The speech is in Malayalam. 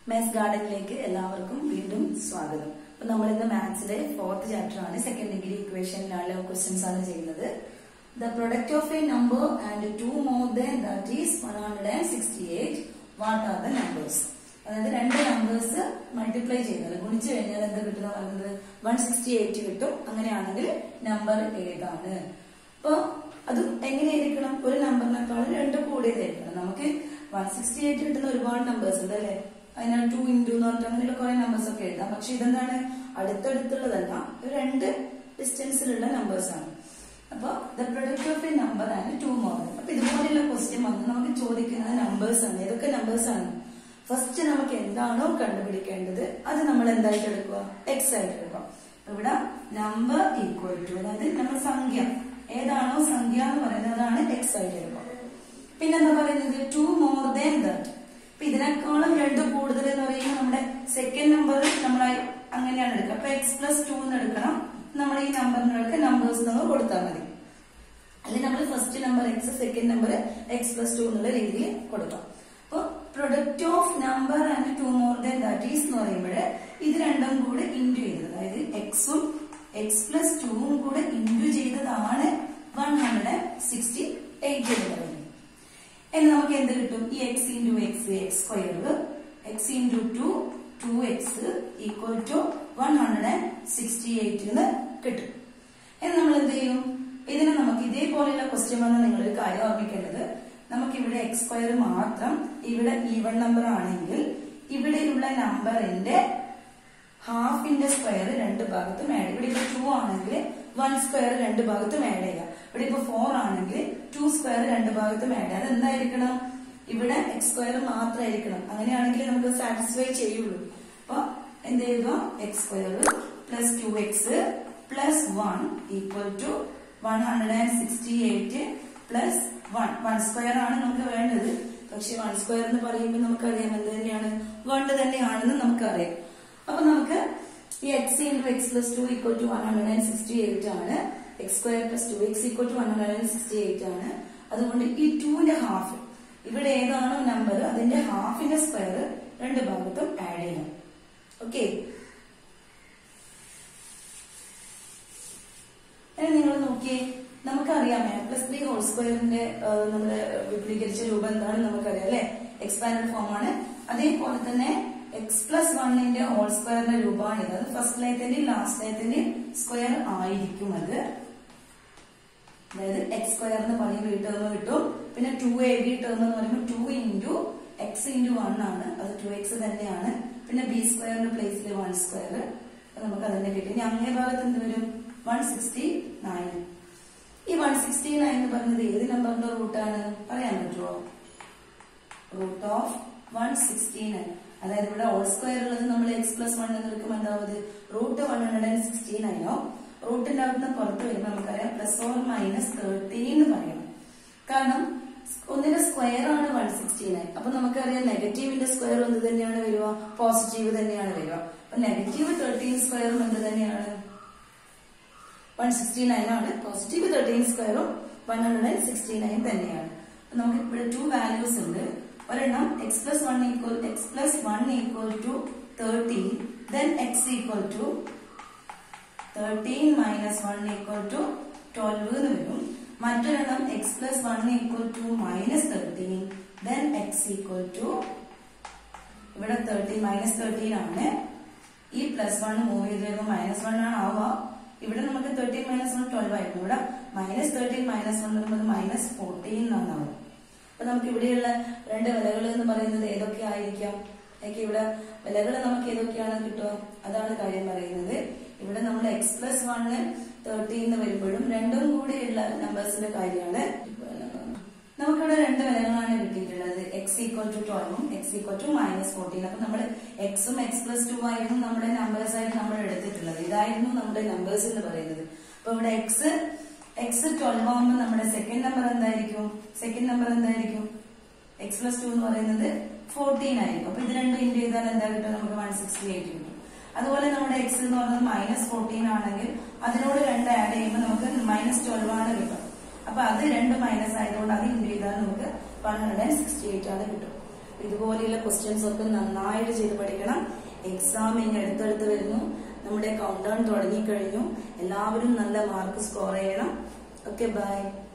മാത്സ് ഗാർഡനിലേക്ക് എല്ലാവർക്കും വീണ്ടും സ്വാഗതം അപ്പൊ നമ്മൾ ഇന്ന് മാത്സിലെ ഫോർത്ത് ചാപ്റ്റർ ആണ് സെക്കൻഡ് ഡിഗ്രി ഇക്വേഷനിലുള്ള ക്വസ്റ്റ്യൻസ് ആണ് ചെയ്യുന്നത് the product of a number and two more than that is one hundred and sixty eight what are the numbers അതായത് രണ്ട് നമ്പേഴ്സ് മൾട്ടിപ്ലൈ ചെയ്യുന്നത് ഗുണിച്ചു കഴിഞ്ഞാൽ എന്ത് കിട്ടുന്ന പറയുന്നത് വൺ സിക്സ്റ്റി എയ്റ്റ് കിട്ടും അങ്ങനെയാണെങ്കിൽ നമ്പർ ഏതാണ് അപ്പൊ അത് എങ്ങനെയായിരിക്കണം ഒരു നമ്പറിനേക്കാളും രണ്ട് കൂടിയതായിരിക്കണം നമുക്ക് വൺ സിക്സ്റ്റി എയ്റ്റ് കിട്ടുന്ന ഒരുപാട് നമ്പേഴ്സ് ഉണ്ട് അല്ലെ അതിനാൽ ടു ഇൻറ്റു എന്ന് പറഞ്ഞിട്ട് അങ്ങനെയുള്ള കുറെ നമ്പേഴ്സ് ഒക്കെ എഴുതാം പക്ഷെ ഇതെന്താണ് അടുത്തടുത്തുള്ളതല്ല ഒരു രണ്ട് ഡിസ്റ്റൻസിലുള്ള നമ്പേഴ്സ് ആണ് അപ്പൊ the product of a number and two more അപ്പൊ ഇതുപോലെയുള്ള ക്വസ്റ്റ്യൻ വന്ന് നമുക്ക് ചോദിക്കുന്നത് നമ്പേഴ്സ് ആണ് ഏതൊക്കെ നമ്പേഴ്സ് ആണ് ഫസ്റ്റ് നമുക്ക് എന്താണോ കണ്ടുപിടിക്കേണ്ടത് അത് നമ്മൾ എന്തായിട്ട് എടുക്കുക എക്സ് ആയിട്ട് എടുക്കുക ഇവിടെ നമ്പർ ഈക്വൽ ടു അതായത് നമ്മൾ സംഖ്യ ഏതാണോ സംഖ്യ എന്ന് പറയുന്നത് അതാണ് എക്സ് ആയിട്ട് എടുക്കുക പിന്നെ എന്താ പറയുന്നത് ടു മോർ ദാൻ ദാറ്റ് അപ്പൊ ഇതിനേക്കാളും രണ്ട് കൂടുതൽ എന്ന് പറയുന്നത് നമ്മുടെ സെക്കൻഡ് നമ്പർ നമ്മൾ അങ്ങനെയാണ് എടുക്കുക അപ്പൊ എക്സ് പ്ലസ് ടു എന്ന് എടുക്കണം നമ്മൾ ഈ നമ്പറിനൊക്കെ നമ്പേഴ്സ് നമ്മൾ കൊടുത്താൽ മതി അല്ലെങ്കിൽ നമ്മൾ first number x second number x plus two എന്നുള്ള രീതിയിൽ കൊടുക്കാം അപ്പൊ product of number and two more than that is എന്ന് പറയുമ്പോൾ ഇത് രണ്ടും കൂടെ ഇൻറ്റു ചെയ്തത് അതായത് എക്സും എക്സ് പ്ലസ് ടുവും കൂടെ ഇൻറ്റു ചെയ്തതാണ് വൺ ഹൺഡ്രഡ് സിക്സ്റ്റി എയ്റ്റ് എന്ന് പറയുന്നത് എന്ന് നമുക്ക് എന്ത് കിട്ടും ഈ x into x x square x into two two x equal to one hundred and sixty eight എന്ന് കിട്ടും എന്ന് നമ്മൾ എന്ത് ചെയ്യും ഇതിന് നമുക്ക് ഇതേപോലെയുള്ള ക്വസ്റ്റ്യൻ വന്ന നിങ്ങളൊരു കാര്യം ഓർമ്മിക്കേണ്ടത് നമുക്ക് ഇവിടെ എക്സ് സ്ക്വയർ മാത്രം ഇവിടെ ഈവൺ നമ്പർ ആണെങ്കിൽ ഇവിടെയുള്ള നമ്പറിന്റെ ഹാഫിന്റെ സ്ക്വയർ രണ്ട് ഭാഗത്തും ആഡ് ഇവിടെ ഇപ്പൊ ടു ആണെങ്കിൽ വൺ സ്ക്വയർ രണ്ട് ഭാഗത്തും ആഡ് ചെയ്യാം ഇവിടെ ഇപ്പൊ ഫോർ ആണെങ്കിൽ ടു സ്ക്വയർ രണ്ട് ഭാഗത്തും ആഡ് ചെയ്യാം അതെന്തായിരിക്കണം ഇവിടെ എക്സ് സ്ക്വയർ മാത്രമായിരിക്കണം അങ്ങനെയാണെങ്കിൽ നമുക്ക് സാറ്റിസ്ഫൈ ചെയ്യുള്ളൂ അപ്പൊ എന്ത് ചെയ്യുക x square plus two x plus one equal to one hundred and sixty eight plus one one square ആണ് നമുക്ക് വേണ്ടത് പക്ഷെ വൺ സ്ക്വയർ എന്ന് പറയുമ്പോൾ നമുക്കറിയാം എന്ത് തന്നെയാണ് വൺ തന്നെയാണെന്ന് നമുക്കറിയാം അപ്പൊ നമുക്ക് ഈ x into x plus two equal to one hundred and sixty eight ആണ് x square plus two x equal to one hundred and sixty eight ആണ് അതുകൊണ്ട് ഈ ടുവിന്റെ ഹാഫ് ഇവിടെ ഏതാണോ നമ്പർ അതിന്റെ ഹാഫിന്റെ സ്ക്വയർ രണ്ട് ഭാഗത്തും ആഡ് ചെയ്യണം ഓക്കെ നിങ്ങൾ നോക്കിയേ നമുക്കറിയാം എ പ്ലസ് ത്രീ ഹോൾ സ്ക്വയറിന്റെ നമ്മുടെ വിപുലീകരിച്ച രൂപം എന്താണെന്ന് നമുക്കറിയാം അല്ലെ എക്സ്പാൻഡ് ഫോം ആണ് അതേപോലെ തന്നെ എക്സ് പ്ലസ് വണ്ണിന്റെ ഹോൾ സ്ക്വയറിന്റെ രൂപമാണിത് അത് ഫസ്റ്റ് ലയത്തിന്റെയും ലാസ്റ്റ് ലയത്തിന്റെയും സ്ക്വയർ ആയിരിക്കും അത് അതായത് എക്സ് സ്ക്വയർ എന്ന് പറയുമ്പോൾ ഈ ടേം കിട്ടും പിന്നെ ടു എ ബി ടേം എന്ന് പറയുമ്പോൾ two into x into one ആണ് അത് ടു എക്സ് തന്നെയാണ് പിന്നെ ബി സ്ക്വയറിന്റെ പ്ലേസിൽ വൺ സ്ക്വയർ നമുക്ക് അതിന്റെ കിട്ടും ഇനി അങ്ങേ ഭാഗത്ത് എന്ത് വരും വൺ സിക്സ്റ്റി നയൻ ഈ വൺ സിക്സ്റ്റി നയൻ എന്ന് പറയുന്നത് ഏത് നമ്പറിന്റെ റൂട്ടാണ് പറയാൻ പറ്റുമോ root of one sixty nine അതായത് ഇവിടെ ഓൾ സ്ക്വയർ ഉള്ളത് നമ്മൾ എക്സ് പ്ലസ് വൺ എന്ന് എടുക്കുമ്പോൾ എന്താവുന്നത് root one hundred and sixty നയനോ റൂട്ടിന്റെ അവിടുന്ന് പുറത്ത് വരുമ്പോൾ നമുക്കറിയാം പ്ലസ് ഓർ മൈനസ് തേർട്ടീൻ എന്ന് പറയണം കാരണം ഒന്നിന്റെ സ്ക്വയർ ആണ് വൺ സിക്സ്റ്റി നയൻ അപ്പൊ നമുക്കറിയാം നെഗറ്റീവിന്റെ സ്ക്വയർ എന്ത് തന്നെയാണ് വരിക പോസിറ്റീവ് തന്നെയാണ് വരിക അപ്പൊ നെഗറ്റീവ് തേർട്ടീൻ സ്ക്വയറും എന്ത് തന്നെയാണ് വൺ സിക്സ്റ്റി നയൻ ആണ് പോസിറ്റീവ് തേർട്ടീൻ സ്ക്വയറും one hundred and sixty nine തന്നെയാണ് അപ്പൊ നമുക്ക് ഇവിടെ ടു വാല്യൂസ് ഉണ്ട് ഒരെണ്ണം x plus one equal x plus one equal to thirteen then x equal to thirteen minus one equal to twelve എന്ന് വരും മറ്റൊരെണ്ണം x plus one equal to minus thirteen then x equal to ഇവിടെ തേർട്ടീൻ മൈനസ് തേർട്ടീൻ ആണ് ഈ പ്ലസ് വൺ മൂവ് ചെയ്ത് വരുമ്പോൾ മൈനസ് വൺ ആണ് ആവുക ഇവിടെ നമുക്ക് തേർട്ടീൻ മൈനസ് വൺ ട്വൽവ് ആയിരുന്നു ഇവിടെ മൈനസ് തേർട്ടീൻ മൈനസ് വൺ വരുമ്പോൾ മൈനസ് ഫോർട്ടീൻ എന്നാണ് അപ്പൊ നമുക്ക് ഇവിടെയുള്ള രണ്ട് വിലകൾ എന്ന് പറയുന്നത് ഏതൊക്കെ ആയിരിക്കാം എനിക്ക് ഇവിടെ വിലകൾ നമുക്ക് ഏതൊക്കെയാണ് കിട്ടുക അതാണ് കാര്യം പറയുന്നത് ഇവിടെ നമ്മൾ എക്സ് പ്ലസ് വണ് തേർട്ടീൻ എന്ന് വരുമ്പോഴും രണ്ടും കൂടിയുള്ള നമ്പേഴ്സിന്റെ കാര്യമാണ് നമുക്കിവിടെ രണ്ട് വിലകളാണ് കിട്ടിയിട്ടുള്ളത് എക്സ് ഈക്വൽ ടു ട്വൽവും x equal to minus fourteen അപ്പൊ നമ്മൾ എക്സും എക്സ് പ്ലസ് ടു ആയിരുന്നു നമ്മുടെ നമ്പേഴ്സ് ആയിട്ട് നമ്മൾ എടുത്തിട്ടുള്ളത് ഇതായിരുന്നു നമ്മുടെ നമ്പേഴ്സ് എന്ന് പറയുന്നത് അപ്പൊ ഇവിടെ എക്സ് എക്സ് ട്വൽവ് ആകുമ്പോൾ നമ്മുടെ സെക്കൻഡ് നമ്പർ എന്തായിരിക്കും സെക്കൻഡ് നമ്പർ എന്തായിരിക്കും എക്സ് പ്ലസ് ടു എന്ന് പറയുന്നത് ഫോർട്ടീൻ ആയിരിക്കും അപ്പൊ ഇത് രണ്ടും ഇൻറ്റു ചെയ്താൽ എന്താ കിട്ടും നമുക്ക് വൺ സിക്സ്റ്റി എയ്റ്റ് കിട്ടും അതുപോലെ നമ്മുടെ എക്സ് എന്ന് പറയുന്നത് മൈനസ് ഫോർട്ടീൻ ആണെങ്കിൽ അതിനോട് രണ്ട് ആഡ് ചെയ്യുമ്പോൾ നമുക്ക് മൈനസ് ട്വൽവ് ആണ് കിട്ടും അപ്പൊ അത് രണ്ട് മൈനസ് ആയതുകൊണ്ട് അത് ഇൻറ്റു ചെയ്താൽ നമുക്ക് one hundred and sixty eight ആണ് കിട്ടും ഇതുപോലെയുള്ള ക്വസ്റ്റ്യൻസ് ഒക്കെ നന്നായിട്ട് ചെയ്ത് പഠിക്കണം എക്സാം ഇനി അടുത്തടുത്ത് വരുന്നു നമ്മുടെ കൗണ്ട് ഡൗൺ തുടങ്ങിക്കഴിഞ്ഞു എല്ലാവരും നല്ല മാർക്ക് സ്കോർ ചെയ്യണം ഓക്കെ ബൈ